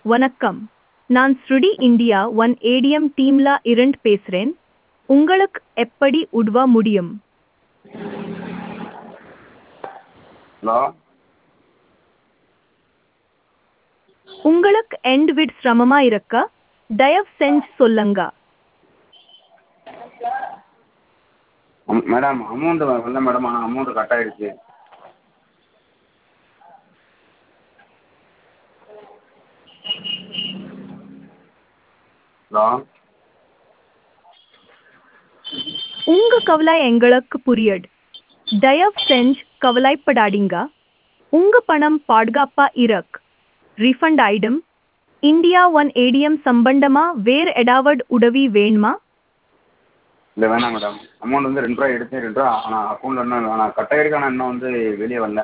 வணக்கம் நான் ஸ்ருடி இந்தியா ஒன் ஏடிஎம் டீம்ல இருந்து பேசுறேன் உங்களுக்கு எப்படி உதவ முடியும் ஹலோ உங்களுக்கு எண்ட் விட் சிரமமா இருக்க தயவு செஞ்சு சொல்லுங்க அம்- மேடம் அமௌண்ட்டு வரல மேடம் ஆனால் அமௌண்ட்டு கட் ஆகிடுச்சு ஹலோ உங்க கவலை எங்களுக்கு புரியுது தயவு செஞ்சு கவலைப்படாதீங்க உங்க பணம் பாதுகாப்பா இருக்கு ரீஃபண்ட் ஆயிடும் இந்தியா ஒன் ஏடிஎம் சம்பந்தமா வேற ஏதாவது உதவி வேணுமா இல்லை வேணாம் மேடம் அமௌண்ட் வந்து ரெண்டு ரூபா எடுத்தேன் ரெண்டு ரூபா ஆனால் அக்கௌண்ட்டில் இன்னும் ஆனால் கட் ஆகிருக்கு ஆனால் இன்னும் வந்து வெளியே வரல